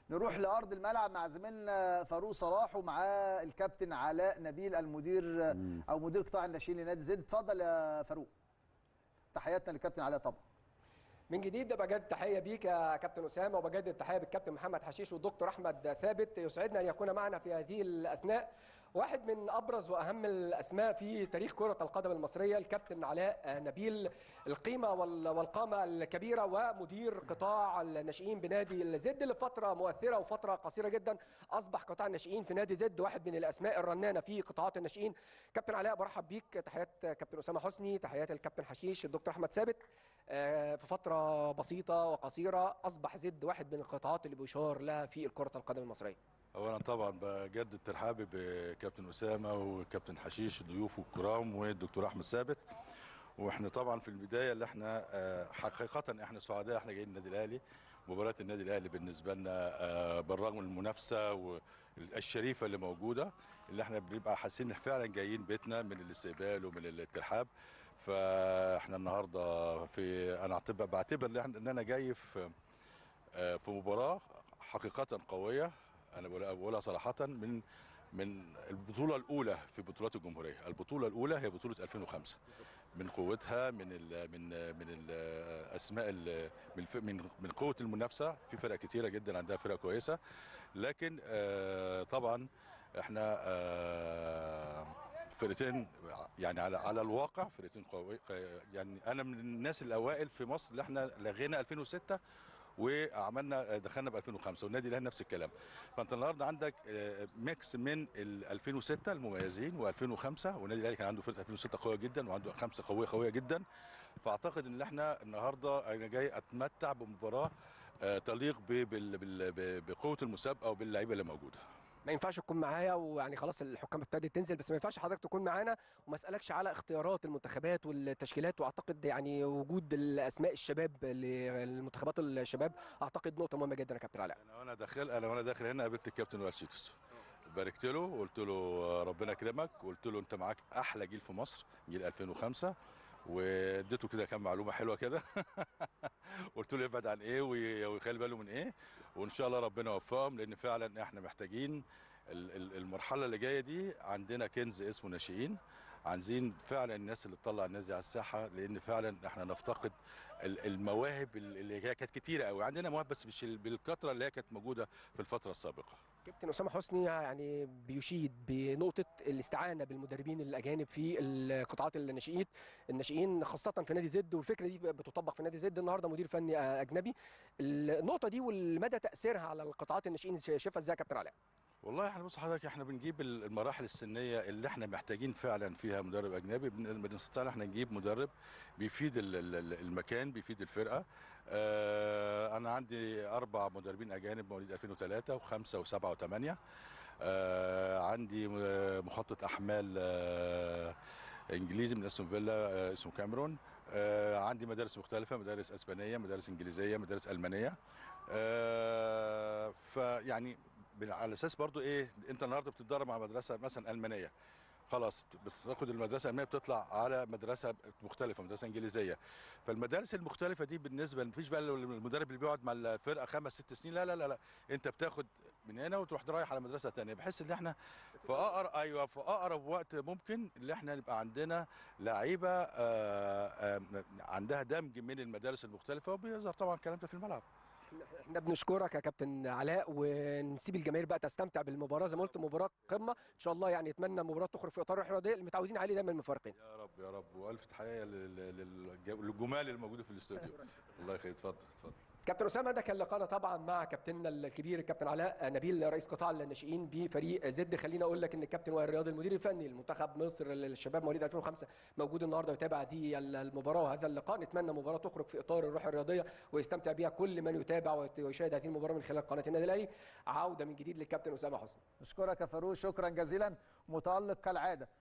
نروح لارض الملعب مع زميلنا فاروق صلاح ومع الكابتن علاء نبيل المدير او مدير قطاع الناشئين لنادي زد اتفضل يا فاروق تحياتنا للكابتن علاء طبعا من جديد بجدد تحيه بيك يا كابتن اسامه وبجدد تحيه بالكابتن محمد حشيش والدكتور احمد ثابت يسعدنا ان يكون معنا في هذه الاثناء واحد من ابرز واهم الاسماء في تاريخ كره القدم المصريه الكابتن علاء نبيل القيمه والقامه الكبيره ومدير قطاع الناشئين بنادي زد لفتره مؤثره وفتره قصيره جدا اصبح قطاع الناشئين في نادي زد واحد من الاسماء الرنانه في قطاعات الناشئين كابتن علاء برحب بيك تحيات كابتن اسامه حسني تحيات الكابتن حشيش الدكتور احمد ثابت في فتره بسيطه وقصيره اصبح زد واحد من القطاعات اللي بيشار لها في كره القدم المصريه اولا طبعا بجدد ترحابي بكابتن اسامه وكابتن حشيش ضيوفه الكرام والدكتور احمد ثابت واحنا طبعا في البدايه اللي احنا حقيقه احنا سعداء احنا جايين النادي الاهلي مباراه النادي الاهلي بالنسبه لنا بالرغم من المنافسه والشريفه اللي موجوده اللي احنا بنبقى حاسين فعلا جايين بيتنا من الاستقبال ومن الترحاب فاحنا النهارده في انا بعتبر ان انا جاي في في مباراه حقيقه قويه انا بقولها صراحه من من البطوله الاولى في بطولات الجمهوريه البطوله الاولى هي بطوله 2005 من قوتها من ال من ال من الاسماء ال من من من قوه المنافسه في فرق كتيره جدا عندها فرق كويسه لكن آه طبعا احنا آه فرقتين يعني على على الواقع فرقتين قوي يعني انا من الناس الاوائل في مصر اللي احنا لغينا 2006 وعملنا دخلنا ب 2005 والنادي الاهلي نفس الكلام فانت النهارده عندك ميكس من ال 2006 المميزين و2005 والنادي الاهلي كان عنده فرقه 2006 قويه جدا وعنده خمسه قويه قويه جدا فاعتقد ان احنا النهارده انا جاي اتمتع بمباراه تليق بقوه المسابقه وباللعيبه اللي موجوده ما ينفعش تكون معايا ويعني خلاص الحكام ابتدت تنزل بس ما ينفعش حضرتك تكون معانا وما اسالكش على اختيارات المنتخبات والتشكيلات واعتقد يعني وجود الاسماء الشباب للمنتخبات الشباب اعتقد نقطه مهمه جدا يا كابتن علاء انا وانا داخل انا وانا داخل هنا قابلت الكابتن وائل شيتوس باركت له وقلت له ربنا يكرمك قلت له انت معاك احلى جيل في مصر جيل 2005 واديته كده كام معلومه حلوه كده قلت له يبعد عن ايه ويخلي باله من ايه وان شاء الله ربنا يوفقهم لان فعلا احنا محتاجين المرحله اللي جايه دي عندنا كنز اسمه ناشئين عايزين فعلا الناس اللي تطلع الناس دي على الساحه لان فعلا احنا نفتقد المواهب اللي هي كانت كتيره قوي عندنا مواهب بس مش بالكثره اللي هي كانت موجوده في الفتره السابقه كابتن اسامه حسني يعني بيشيد بنقطه الاستعانه بالمدربين الاجانب في القطاعات الناشئين الناشئين خاصه في نادي زد والفكره دي بتطبق في نادي زد النهارده مدير فني اجنبي النقطه دي والمدى تاثيرها على القطاعات الناشئين شايفها ازاي يا كابتن علاء والله احنا بص حضرتك احنا بنجيب المراحل السنيه اللي احنا محتاجين فعلا فيها مدرب اجنبي بنستطيع ان احنا نجيب مدرب بيفيد المكان بيفيد الفرقه اه انا عندي اربع مدربين اجانب مواليد 2003 و5 و7 و8 اه عندي مخطط احمال اه انجليزي من استون فيلا آه اسمه كاميرون آه عندي مدارس مختلفه مدارس اسبانيه مدارس انجليزيه مدارس المانيه آه فيعني على اساس برضو ايه انت النهارده بتتدرب مع مدرسه مثلا المانيه خلاص بتاخد المدرسه الالمانيه بتطلع على مدرسه مختلفه مدرسه انجليزيه فالمدارس المختلفه دي بالنسبه مفيش بقى المدرب اللي بيقعد مع الفرقه خمس ست سنين لا لا لا, لا. انت بتاخد من هنا وتروح رايح على مدرسه ثانيه بحيث ان احنا في اقرب ايوه في اقرب وقت ممكن اللي احنا نبقى عندنا لعيبه عندها دمج من المدارس المختلفه وبيظهر طبعا الكلام ده في الملعب احنا بنشكرك يا كابتن علاء ونسيب الجماهير بقى تستمتع بالمباراه زي ما قلت مباراه قمه ان شاء الله يعني اتمنى مباراه تخرج في اطار الرياضيه اللي متعودين عليه دايما المفارقين يا رب يا رب والف تحيه للجمال اللي موجوده في الاستوديو الله يخليك اتفضل اتفضل كابتن اسامه ده كان لقاءنا طبعا مع كابتننا الكبير الكابتن علاء نبيل رئيس قطاع الناشئين بفريق زد خليني اقول لك ان الكابتن وائل رياض المدير الفني لمنتخب مصر للشباب مواليد 2005 موجود النهارده يتابع هذه المباراه وهذا اللقاء نتمنى مباراه تخرج في اطار الروح الرياضيه ويستمتع بها كل من يتابع ويشاهد هذه المباراه من خلال قناه النادي الاهلي عوده من جديد للكابتن اسامه حسني نشكرك يا فاروق شكرا جزيلا متالق كالعاده